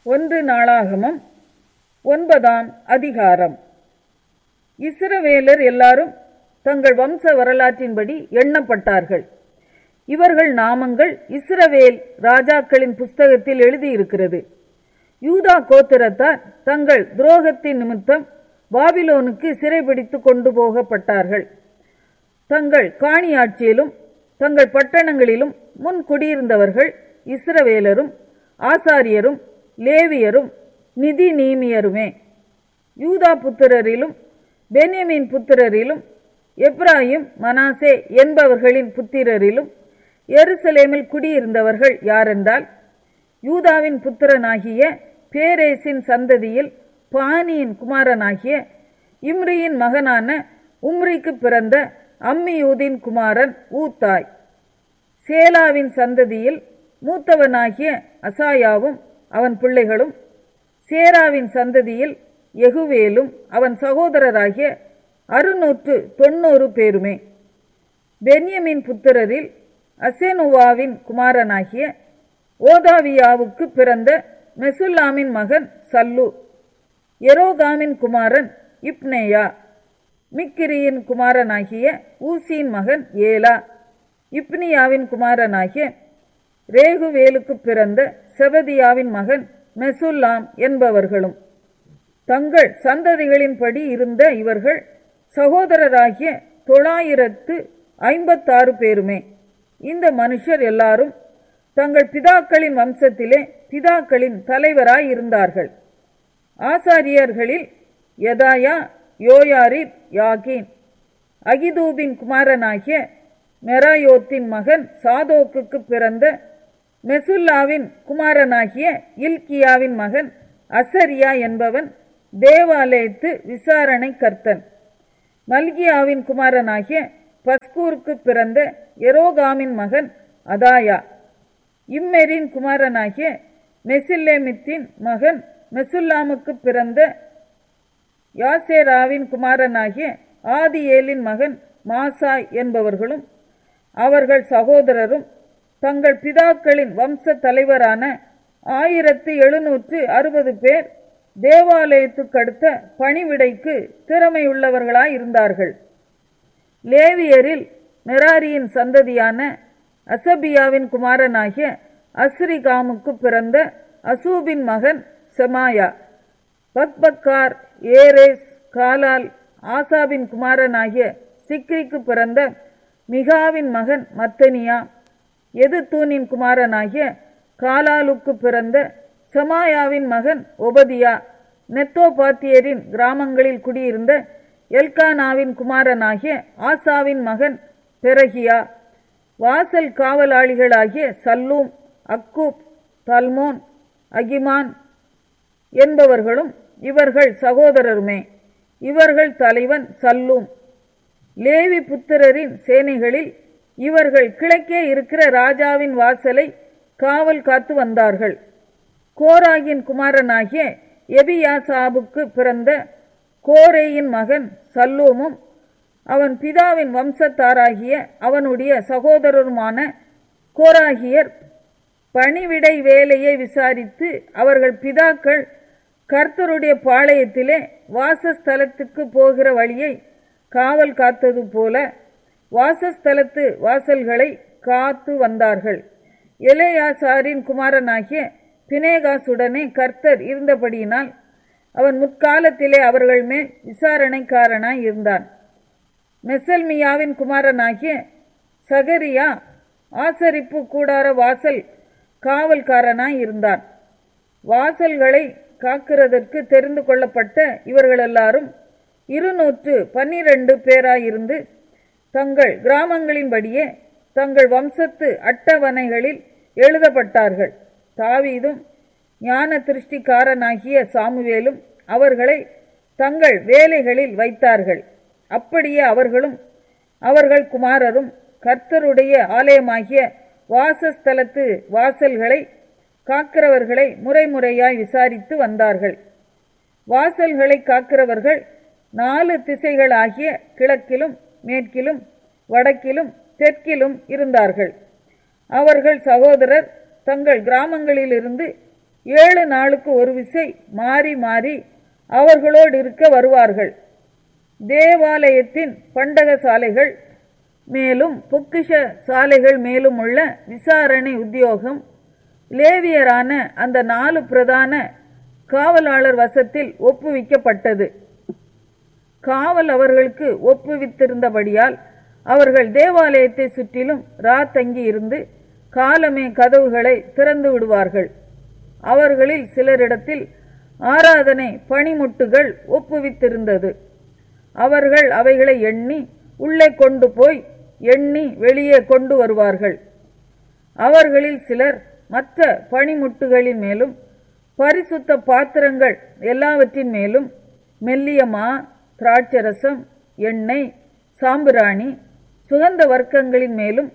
ஒன்று நாளாகமம் ஒன்பதாம் அதிகாரம் இஸ்ரவேலர் எல்லாரும் தங்கள் வம்ச வரலாற்றின்படி எண்ணப்பட்டார்கள் இவர்கள் நாமங்கள் இஸ்ரவேல் ராஜாக்களின் புஸ்தகத்தில் எழுதியிருக்கிறது யூதா கோத்திரத்தார் தங்கள் துரோகத்தின் நிமித்தம் பாபிலோனுக்கு சிறைபிடித்து கொண்டு போகப்பட்டார்கள் தங்கள் காணியாட்சியிலும் தங்கள் பட்டணங்களிலும் முன் குடியிருந்தவர்கள் இஸ்ரவேலரும் ஆசாரியரும் லேவியரும் நிதி நீமியருமே யூதா புத்திரரிலும் பென்யமின் புத்திரரிலும் எப்ராயிம் மனாசே என்பவர்களின் புத்திரரிலும் எருசலேமில் குடியிருந்தவர்கள் யாரென்றால் யூதாவின் புத்திரனாகிய பேரேசின் சந்ததியில் பானியின் குமாரனாகிய இம்ரியின் மகனான உம்ரிக்கு பிறந்த அம்மியூதின் குமாரன் ஊத்தாய் சேலாவின் சந்ததியில் மூத்தவனாகிய அசாயாவும் அவன் பிள்ளைகளும் சேராவின் சந்ததியில் எகுவேலும் அவன் சகோதரராகிய அறுநூற்று தொண்ணூறு பேருமே பென்யமின் புத்திரரில் அசெனுவாவின் குமாரனாகிய ஓதாவியாவுக்கு பிறந்த மெசுல்லாமின் மகன் சல்லு எரோகாமின் குமாரன் இப்னேயா மிக்கிரியின் குமாரனாகிய ஊசியின் மகன் ஏலா இப்னியாவின் குமாரனாகிய ரேகுவேலுக்கு பிறந்த செபதியாவின் மகன் மெசுல்லாம் என்பவர்களும் தங்கள் சந்ததிகளின்படி இருந்த இவர்கள் சகோதரராகிய தொள்ளாயிரத்து ஐம்பத்தாறு பேருமே இந்த மனுஷர் எல்லாரும் தங்கள் பிதாக்களின் வம்சத்திலே பிதாக்களின் தலைவராய் இருந்தார்கள் ஆசாரியர்களில் யதாயா யோயாரிப் யாகீன் அகிதூபின் குமாரனாகிய மெராயோத்தின் மகன் சாதோக்குக்கு பிறந்த மெசுல்லாவின் குமாரனாகிய இல்கியாவின் மகன் அசரியா என்பவன் தேவாலயத்து விசாரணை கர்த்தன் மல்கியாவின் குமாரனாகிய பஸ்கூருக்கு பிறந்த எரோகாமின் மகன் அதாயா இம்மெரின் குமாரனாகிய மெசில்லேமித்தின் மகன் மெசுல்லாமுக்கு பிறந்த யாசேராவின் குமாரனாகிய ஆதியேலின் மகன் மாசாய் என்பவர்களும் அவர்கள் சகோதரரும் தங்கள் பிதாக்களின் வம்ச தலைவரான ஆயிரத்து எழுநூற்று அறுபது பேர் தேவாலயத்துக்கடுத்த பணிவிடைக்கு திறமையுள்ளவர்களாய் இருந்தார்கள் லேவியரில் மெராரியின் சந்ததியான அசபியாவின் குமாரனாகிய அஸ்ரிகாமுக்கு பிறந்த அசூபின் மகன் செமாயா பக்பக்கார் ஏரேஸ் காலால் ஆசாபின் குமாரனாகிய சிக்ரிக்கு பிறந்த மிகாவின் மகன் மத்தனியா எதுத்தூனின் குமாரனாகிய காலாலுக்கு பிறந்த செமாயாவின் மகன் ஒபதியா நெத்தோபாத்தியரின் கிராமங்களில் குடியிருந்த எல்கானாவின் குமாரனாகிய ஆசாவின் மகன் பெரகியா வாசல் காவலாளிகளாகிய சல்லூம் அக்கூப் தல்மோன் அகிமான் என்பவர்களும் இவர்கள் சகோதரருமே இவர்கள் தலைவன் சல்லூம் லேவி புத்திரரின் சேனைகளில் இவர்கள் கிழக்கே இருக்கிற ராஜாவின் வாசலை காவல் காத்து வந்தார்கள் கோராகின் குமாரனாகிய எபியாசாபுக்கு பிறந்த கோரேயின் மகன் சல்லூமும் அவன் பிதாவின் வம்சத்தாராகிய அவனுடைய சகோதரருமான கோராகியர் பணிவிடை வேலையை விசாரித்து அவர்கள் பிதாக்கள் கர்த்தருடைய பாளையத்திலே வாசஸ்தலத்துக்கு போகிற வழியை காவல் காத்தது போல வாசஸ்தலத்து வாசல்களை காத்து வந்தார்கள் எலேயாசாரின் குமாரனாகிய பினேகாசுடனே கர்த்தர் இருந்தபடியினால் அவன் முற்காலத்திலே அவர்கள் மேல் விசாரணைக்காரனாய் இருந்தான் மெசல்மியாவின் குமாரனாகிய சகரியா ஆசரிப்பு கூடார வாசல் காவல்காரனாய் இருந்தான் வாசல்களை காக்கிறதற்கு தெரிந்து கொள்ளப்பட்ட இவர்கள் எல்லாரும் இருநூற்று பன்னிரண்டு பேராயிருந்து தங்கள் கிராமங்களின்படியே தங்கள் வம்சத்து அட்டவணைகளில் எழுதப்பட்டார்கள் தாவீதும் ஞான திருஷ்டிக்காரனாகிய சாமுவேலும் அவர்களை தங்கள் வேலைகளில் வைத்தார்கள் அப்படியே அவர்களும் அவர்கள் குமாரரும் கர்த்தருடைய ஆலயமாகிய வாசஸ்தலத்து வாசல்களை காக்கிறவர்களை முறைமுறையாய் விசாரித்து வந்தார்கள் வாசல்களை காக்கிறவர்கள் நாலு திசைகளாகிய கிழக்கிலும் மேற்கிலும் வடக்கிலும் தெற்கிலும் இருந்தார்கள் அவர்கள் சகோதரர் தங்கள் கிராமங்களிலிருந்து ஏழு நாளுக்கு ஒரு விசை மாறி மாறி அவர்களோடு இருக்க வருவார்கள் தேவாலயத்தின் பண்டக சாலைகள் மேலும் பொக்கிஷ சாலைகள் மேலும் உள்ள விசாரணை உத்தியோகம் லேவியரான அந்த நாலு பிரதான காவலாளர் வசத்தில் ஒப்புவிக்கப்பட்டது காவல் அவர்களுக்கு ஒப்புவித்திருந்தபடியால் அவர்கள் தேவாலயத்தை சுற்றிலும் ராத்தங்கி இருந்து காலமே கதவுகளை திறந்து விடுவார்கள் அவர்களில் சிலரிடத்தில் ஆராதனை பணிமுட்டுகள் ஒப்புவித்திருந்தது அவர்கள் அவைகளை எண்ணி உள்ளே கொண்டு போய் எண்ணி வெளியே கொண்டு வருவார்கள் அவர்களில் சிலர் மற்ற பணிமுட்டுகளின் மேலும் பரிசுத்த பாத்திரங்கள் எல்லாவற்றின் மேலும் மெல்லியமா திராட்சரசம் எண்ணெய் சாம்பிராணி சுகந்த வர்க்கங்களின் மேலும்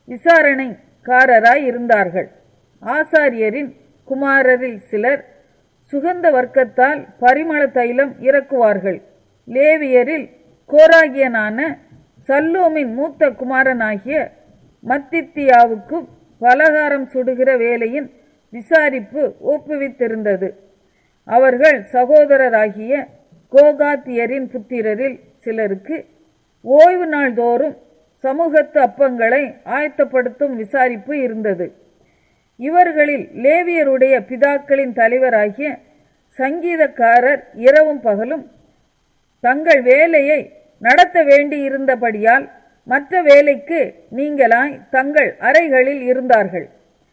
விசாரணைக்காரராய் இருந்தார்கள் ஆசாரியரின் குமாரரில் சிலர் சுகந்த வர்க்கத்தால் பரிமள தைலம் இறக்குவார்கள் லேவியரில் கோராகியனான சல்லூமின் மூத்த குமாரனாகிய மத்தித்தியாவுக்கு பலகாரம் சுடுகிற வேலையின் விசாரிப்பு ஒப்புவித்திருந்தது அவர்கள் சகோதரராகிய கோகாத்தியரின் புத்திரரில் சிலருக்கு ஓய்வு நாள் தோறும் சமூகத்து அப்பங்களை ஆயத்தப்படுத்தும் விசாரிப்பு இருந்தது இவர்களில் லேவியருடைய பிதாக்களின் தலைவராகிய சங்கீதக்காரர் இரவும் பகலும் தங்கள் வேலையை நடத்த வேண்டியிருந்தபடியால் மற்ற வேலைக்கு நீங்களாய் தங்கள் அறைகளில் இருந்தார்கள்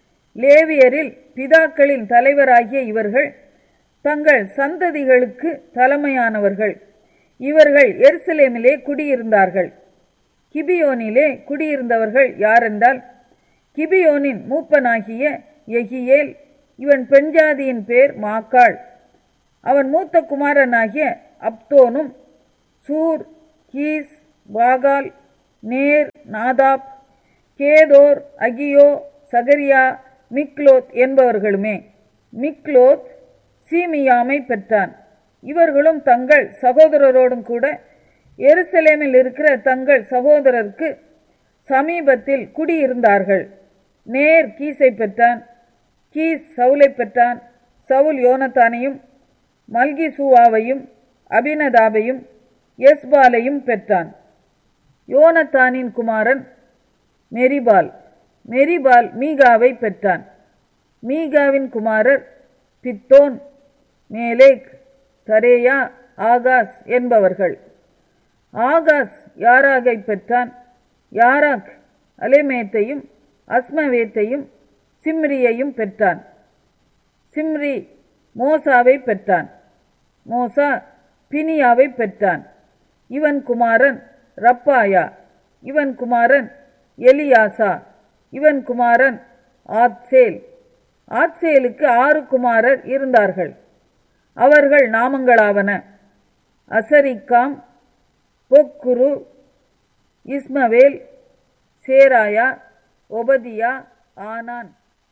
லேவியரில் பிதாக்களின் தலைவராகிய இவர்கள் தங்கள் சந்ததிகளுக்கு தலைமையானவர்கள் இவர்கள் எருசலேமிலே குடியிருந்தார்கள் கிபியோனிலே குடியிருந்தவர்கள் யாரென்றால் கிபியோனின் மூப்பனாகிய எகியேல் இவன் பெண்ஜாதியின் பேர் மாக்காள் அவன் மூத்த குமாரனாகிய அப்தோனும் சூர் Kish Baal Ner Nadab Gedor Ahio Zechariah Mikloth என்பவர்களுமே மிக்லோத் சீமியாமை பெற்றான் இவர்களும் தங்கள் சகோதரரோடும் கூட எருசலேமில் இருக்கிற தங்கள் சகோதரருக்கு சமீபத்தில் குடியிருந்தார்கள் நேர் கீசை பெற்றான் கீஸ் சவுலை பெற்றான் சவுல் யோனத்தானையும் மல்கிசூவாவையும் அபினதாபையும் எஸ்பாலையும் பெற்றான் யோனத்தானின் குமாரன் மெரிபால் மெரிபால் மீகாவை பெற்றான் மீகாவின் குமாரர் பித்தோன் மேலேக் தரேயா ஆகாஸ் என்பவர்கள் ஆகாஸ் யாராகை பெற்றான் யாராக் அலேமேத்தையும் அஸ்மவேத்தையும் சிம்ரியையும் பெற்றான் சிம்ரி மோசாவை பெற்றான் மோசா பினியாவை பெற்றான் இவன் குமாரன் ரப்பாயா இவன் குமாரன் எலியாசா இவன் குமாரன் ஆத்சேல் ஆத்சேலுக்கு ஆறு குமாரர் இருந்தார்கள் அவர்கள் நாமங்களாவன அசரிக்காம் பொக்குரு இஸ்மவேல் சேராயா ஒபதியா ஆனான்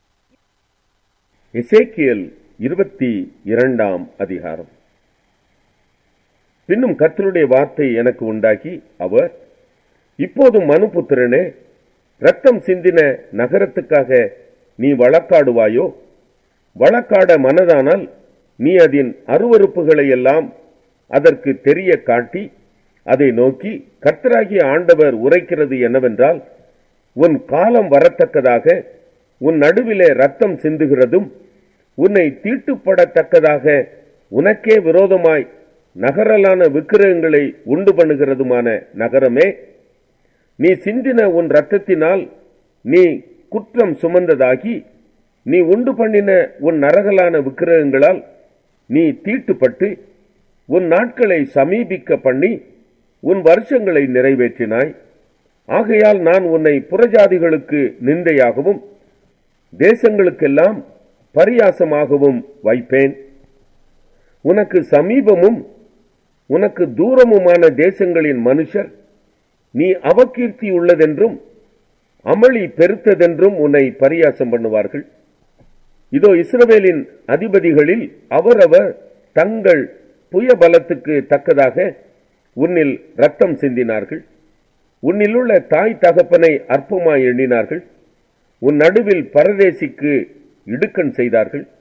எசேக்கியல் இருபத்தி இரண்டாம் அதிகாரம் பின்னும் கர்த்தருடைய வார்த்தை எனக்கு உண்டாகி அவர் இப்போதும் மனுபுத்திரனே ரத்தம் சிந்தின நகரத்துக்காக நீ வழக்காடுவாயோ வழக்காட மனதானால் நீ அதன் அருவறுப்புகளை எல்லாம் அதற்கு தெரிய காட்டி அதை நோக்கி கர்த்தராகிய ஆண்டவர் உரைக்கிறது என்னவென்றால் உன் காலம் வரத்தக்கதாக உன் நடுவிலே ரத்தம் சிந்துகிறதும் உன்னை தீட்டுப்படத்தக்கதாக உனக்கே விரோதமாய் நகரலான விக்கிரகங்களை உண்டு பண்ணுகிறதுமான நகரமே நீ சிந்தின உன் ரத்தத்தினால் நீ குற்றம் சுமந்ததாகி நீ உண்டு பண்ணின உன் நரகலான விக்கிரகங்களால் நீ தீட்டுப்பட்டு உன் நாட்களை சமீபிக்க பண்ணி உன் வருஷங்களை நிறைவேற்றினாய் ஆகையால் நான் உன்னை புறஜாதிகளுக்கு நிந்தையாகவும் தேசங்களுக்கெல்லாம் பரியாசமாகவும் வைப்பேன் உனக்கு சமீபமும் உனக்கு தூரமுமான தேசங்களின் மனுஷர் நீ அவகீர்த்தி உள்ளதென்றும் அமளி பெருத்ததென்றும் உன்னை பரியாசம் பண்ணுவார்கள் இதோ இஸ்ரவேலின் அதிபதிகளில் அவரவர் தங்கள் புய பலத்துக்கு தக்கதாக உன்னில் ரத்தம் சிந்தினார்கள் உன்னிலுள்ள தாய் தகப்பனை அற்பமாய் எண்ணினார்கள் உன் நடுவில் பரதேசிக்கு இடுக்கண் செய்தார்கள்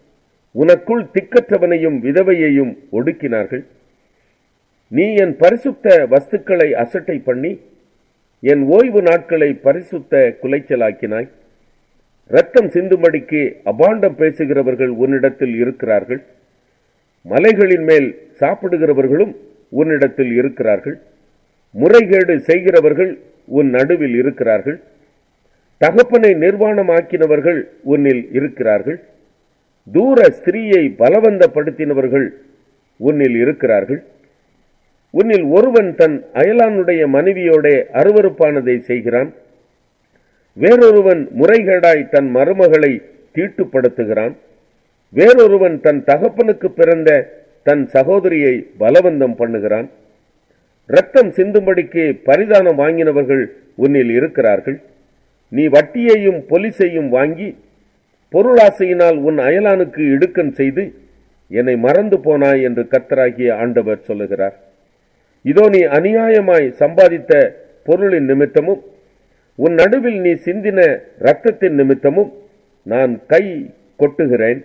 உனக்குள் திக்கற்றவனையும் விதவையையும் ஒடுக்கினார்கள் நீ என் பரிசுத்த வஸ்துக்களை அசட்டை பண்ணி என் ஓய்வு நாட்களை பரிசுத்த குலைச்சலாக்கினாய் ரத்தம் சிந்தும்படிக்கு அபாண்டம் பேசுகிறவர்கள் உன்னிடத்தில் இருக்கிறார்கள் மலைகளின் மேல் சாப்பிடுகிறவர்களும் உன்னிடத்தில் இருக்கிறார்கள் முறைகேடு செய்கிறவர்கள் உன் நடுவில் இருக்கிறார்கள் தகப்பனை நிர்வாணமாக்கினவர்கள் உன்னில் இருக்கிறார்கள் தூர ஸ்திரீயை பலவந்தப்படுத்தினவர்கள் உன்னில் இருக்கிறார்கள் உன்னில் ஒருவன் தன் அயலானுடைய மனைவியோட அருவருப்பானதை செய்கிறான் வேறொருவன் முறைகேடாய் தன் மருமகளை தீட்டுப்படுத்துகிறான் வேறொருவன் தன் தகப்பனுக்கு பிறந்த தன் சகோதரியை பலவந்தம் பண்ணுகிறான் ரத்தம் சிந்தும்படிக்கு பரிதானம் வாங்கினவர்கள் உன்னில் இருக்கிறார்கள் நீ வட்டியையும் பொலிசையும் வாங்கி பொருளாசையினால் உன் அயலானுக்கு இடுக்கன் செய்து என்னை மறந்து போனாய் என்று கர்த்தராகிய ஆண்டவர் சொல்லுகிறார் இதோ நீ அநியாயமாய் சம்பாதித்த பொருளின் நிமித்தமும் உன் நடுவில் நீ சிந்தின இரத்தத்தின் நிமித்தமும் நான் கை கொட்டுகிறேன்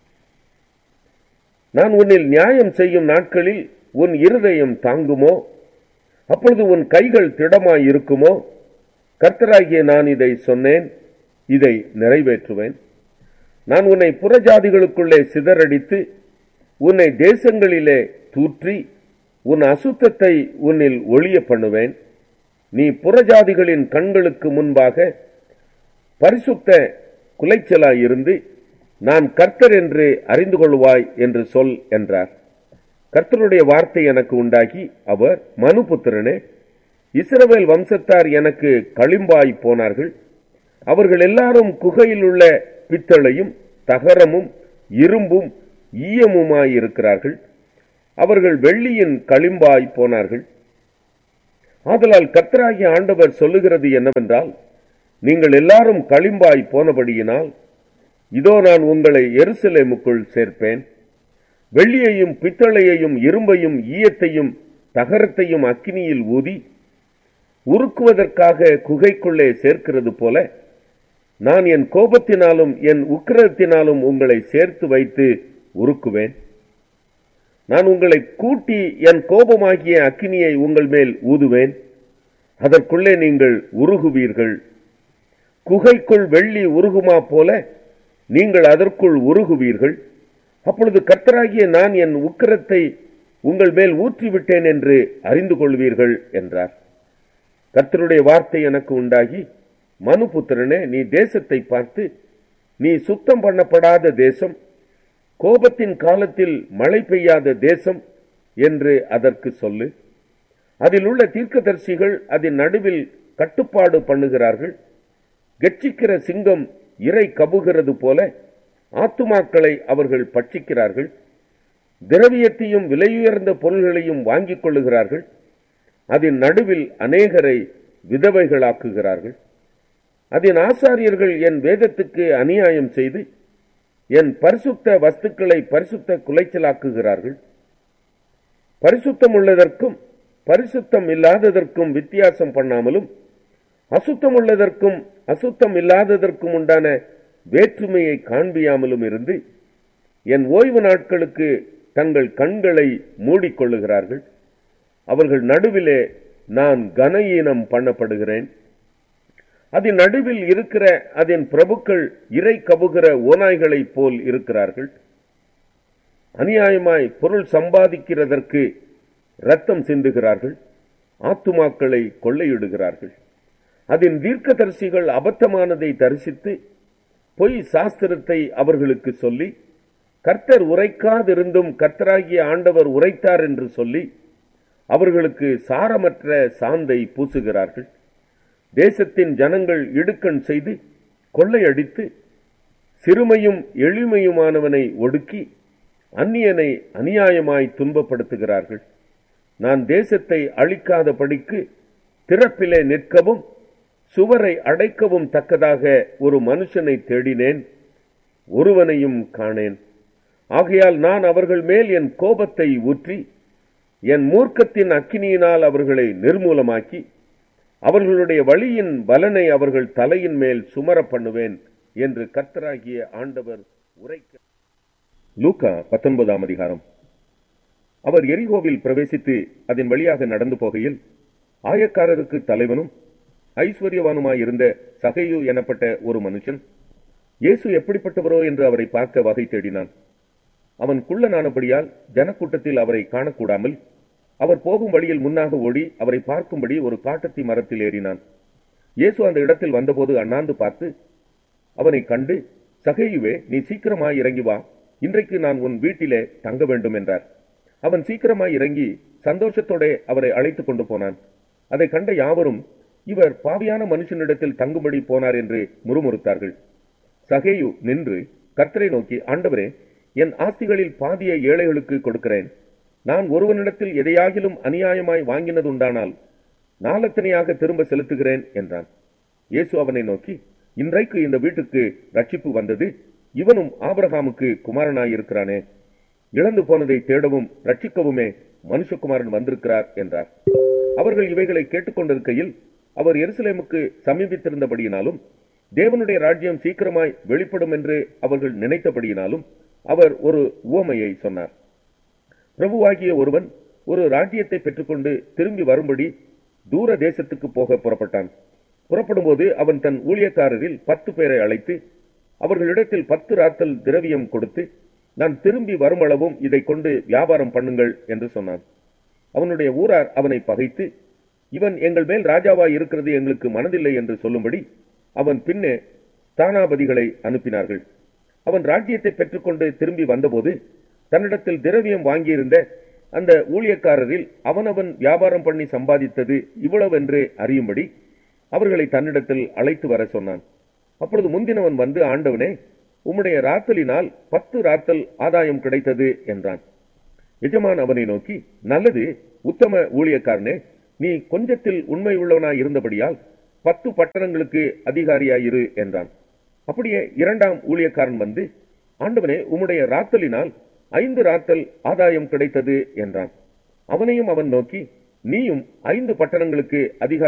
நான் உன்னில் நியாயம் செய்யும் நாட்களில் உன் இருதயம் தாங்குமோ அப்பொழுது உன் கைகள் திடமாய் இருக்குமோ கர்த்தராகிய நான் இதை சொன்னேன் இதை நிறைவேற்றுவேன் நான் உன்னை புறஜாதிகளுக்குள்ளே சிதறடித்து உன்னை தேசங்களிலே தூற்றி உன் அசுத்தத்தை உன்னில் ஒளிய பண்ணுவேன் நீ புறஜாதிகளின் கண்களுக்கு முன்பாக பரிசுத்த குலைச்சலாயிருந்து நான் கர்த்தர் என்று அறிந்து கொள்வாய் என்று சொல் என்றார் கர்த்தருடைய வார்த்தை எனக்கு உண்டாகி அவர் மனுபுத்திரனே இஸ்ரவேல் வம்சத்தார் எனக்கு களிம்பாய் போனார்கள் அவர்கள் எல்லாரும் குகையில் உள்ள பித்தளையும் தகரமும் இரும்பும் ஈயமுமாயிருக்கிறார்கள் அவர்கள் வெள்ளியின் களிம்பாய் போனார்கள் ஆதலால் கர்த்தராகிய ஆண்டவர் சொல்லுகிறது என்னவென்றால் நீங்கள் எல்லாரும் களிம்பாய் போனபடியினால் இதோ நான் உங்களை எருசலேமுக்குள் சேர்ப்பேன் வெள்ளியையும் பித்தளையையும் இரும்பையும் ஈயத்தையும் தகரத்தையும் அக்கினியில் ஊதி உருக்குவதற்காக குகைக்குள்ளே சேர்க்கிறது போல நான் என் கோபத்தினாலும் என் உக்கிரத்தினாலும் உங்களை சேர்த்து வைத்து உருக்குவேன் நான் உங்களை கூட்டி என் கோபமாகிய அக்கினியை உங்கள் மேல் ஊதுவேன் அதற்குள்ளே நீங்கள் உருகுவீர்கள் குகைக்குள் வெள்ளி உருகுமா போல நீங்கள் அதற்குள் உருகுவீர்கள் அப்பொழுது கர்த்தராகிய நான் என் உக்கிரத்தை உங்கள் மேல் ஊற்றிவிட்டேன் என்று அறிந்து கொள்வீர்கள் என்றார் கர்த்தருடைய வார்த்தை எனக்கு உண்டாகி மனுபுத்திரனே நீ தேசத்தை பார்த்து நீ சுத்தம் பண்ணப்படாத தேசம் கோபத்தின் காலத்தில் மழை பெய்யாத தேசம் என்று அதற்கு சொல்லு அதில் உள்ள தீர்க்கதரிசிகள் அதன் நடுவில் கட்டுப்பாடு பண்ணுகிறார்கள் கெட்சிக்கிற சிங்கம் இறை கபுகிறது போல ஆத்துமாக்களை அவர்கள் பட்சிக்கிறார்கள் திரவியத்தையும் விலையுயர்ந்த பொருள்களையும் வாங்கிக் கொள்ளுகிறார்கள் அதன் நடுவில் அநேகரை விதவைகளாக்குகிறார்கள் அதன் ஆசாரியர்கள் என் வேதத்துக்கு அநியாயம் செய்து என் பரிசுத்த வஸ்துக்களை பரிசுத்த குலைச்சலாக்குகிறார்கள் பரிசுத்தம் உள்ளதற்கும் பரிசுத்தம் இல்லாததற்கும் வித்தியாசம் பண்ணாமலும் அசுத்தம் உள்ளதற்கும் அசுத்தம் இல்லாததற்கும் உண்டான வேற்றுமையை காண்பியாமலும் இருந்து என் ஓய்வு நாட்களுக்கு தங்கள் கண்களை மூடிக்கொள்ளுகிறார்கள் அவர்கள் நடுவிலே நான் கனஈனம் பண்ணப்படுகிறேன் அதன் நடுவில் இருக்கிற அதன் பிரபுக்கள் இறை கவுகிற ஓநாய்களைப் போல் இருக்கிறார்கள் அநியாயமாய் பொருள் சம்பாதிக்கிறதற்கு ரத்தம் சிந்துகிறார்கள் ஆத்துமாக்களை கொள்ளையிடுகிறார்கள் அதன் தீர்க்கதரிசிகள் அபத்தமானதை தரிசித்து பொய் சாஸ்திரத்தை அவர்களுக்கு சொல்லி கர்த்தர் உரைக்காதிருந்தும் கர்த்தராகிய ஆண்டவர் உரைத்தார் என்று சொல்லி அவர்களுக்கு சாரமற்ற சாந்தை பூசுகிறார்கள் தேசத்தின் ஜனங்கள் இடுக்கண் செய்து கொள்ளையடித்து சிறுமையும் எளிமையுமானவனை ஒடுக்கி அந்நியனை அநியாயமாய் துன்பப்படுத்துகிறார்கள் நான் தேசத்தை அழிக்காதபடிக்கு திறப்பிலே நிற்கவும் சுவரை அடைக்கவும் தக்கதாக ஒரு மனுஷனை தேடினேன் ஒருவனையும் காணேன் ஆகையால் நான் அவர்கள் மேல் என் கோபத்தை ஊற்றி என் மூர்க்கத்தின் அக்கினியினால் அவர்களை நிர்மூலமாக்கி அவர்களுடைய வழியின் பலனை அவர்கள் தலையின் மேல் சுமர பண்ணுவேன் என்று கர்த்தராகிய ஆண்டவர் உரைக்க லூக்கா பத்தொன்பதாம் அதிகாரம் அவர் எரிகோவில் பிரவேசித்து அதன் வழியாக நடந்து போகையில் ஆயக்காரருக்கு தலைவனும் ஐஸ்வர்யவானுமாயிருந்த சகையு எனப்பட்ட ஒரு மனுஷன் இயேசு எப்படிப்பட்டவரோ என்று அவரை பார்க்க வகை தேடினான் அவன் குள்ளனானபடியால் ஜனக்கூட்டத்தில் அவரை காணக்கூடாமல் அவர் போகும் வழியில் முன்னாக ஓடி அவரை பார்க்கும்படி ஒரு காட்டத்தி மரத்தில் ஏறினான் இயேசு அந்த இடத்தில் வந்தபோது அண்ணாந்து பார்த்து அவனை கண்டு சகையுவே நீ சீக்கிரமாய் இறங்கி வா இன்றைக்கு நான் உன் வீட்டிலே தங்க வேண்டும் என்றார் அவன் சீக்கிரமாய் இறங்கி சந்தோஷத்தோட அவரை அழைத்துக் கொண்டு போனான் அதை கண்ட யாவரும் இவர் பாவியான மனுஷனிடத்தில் தங்கும்படி போனார் என்று முறுமுறுத்தார்கள் சகேயு நின்று கர்த்தரை நோக்கி ஆண்டவரே என் ஆஸ்திகளில் பாதியை ஏழைகளுக்கு கொடுக்கிறேன் நான் ஒருவனிடத்தில் எதையாகிலும் அநியாயமாய் வாங்கினதுண்டானால் நாலத்தனையாக திரும்ப செலுத்துகிறேன் என்றான் இயேசு அவனை நோக்கி இன்றைக்கு இந்த வீட்டுக்கு ரட்சிப்பு வந்தது இவனும் ஆபிரகாமுக்கு குமாரனாயிருக்கிறானே இழந்து போனதை தேடவும் ரட்சிக்கவுமே மனுஷகுமாரன் வந்திருக்கிறார் என்றார் அவர்கள் இவைகளை கேட்டுக்கொண்டிருக்கையில் அவர் எருசலேமுக்கு சமீபித்திருந்தபடியினாலும் தேவனுடைய ராஜ்யம் சீக்கிரமாய் வெளிப்படும் என்று அவர்கள் நினைத்தபடியினாலும் அவர் ஒரு உவமையை சொன்னார் பிரபுவாகிய ஒருவன் ஒரு ராஜ்யத்தை பெற்றுக்கொண்டு திரும்பி வரும்படி தூர தேசத்துக்கு போக புறப்பட்டான் புறப்படும்போது அவன் தன் ஊழியக்காரரில் பத்து பேரை அழைத்து அவர்களிடத்தில் பத்து ராத்தல் திரவியம் கொடுத்து நான் திரும்பி வருமளவும் இதை கொண்டு வியாபாரம் பண்ணுங்கள் என்று சொன்னான் அவனுடைய ஊரார் அவனை பகைத்து இவன் எங்கள் மேல் ராஜாவாய் இருக்கிறது எங்களுக்கு மனதில்லை என்று சொல்லும்படி அவன் பின்னே ஸ்தானாபதிகளை அனுப்பினார்கள் அவன் ராஜ்யத்தை பெற்றுக்கொண்டு திரும்பி வந்தபோது தன்னிடத்தில் திரவியம் வாங்கியிருந்த அந்த ஊழியக்காரரில் அவனவன் வியாபாரம் பண்ணி சம்பாதித்தது இவ்வளவென்று அறியும்படி அவர்களை தன்னிடத்தில் அழைத்து வர சொன்னான் அப்பொழுது முந்தினவன் வந்து ஆண்டவனே உம்முடைய ராத்தலினால் பத்து ராத்தல் ஆதாயம் கிடைத்தது என்றான் எஜமான் அவனை நோக்கி நல்லது உத்தம ஊழியக்காரனே நீ கொஞ்சத்தில் உண்மை உள்ளவனாய் இருந்தபடியால் பத்து பட்டணங்களுக்கு அதிகாரியாயிரு என்றான் அப்படியே இரண்டாம் ஊழியக்காரன் வந்து ஆண்டவனே உம்முடைய ராத்தலினால் ஐந்து ராத்தல் ஆதாயம் கிடைத்தது என்றான் அவனையும் அவன் நோக்கி நீயும் ஐந்து பட்டணங்களுக்கு அதிகாரி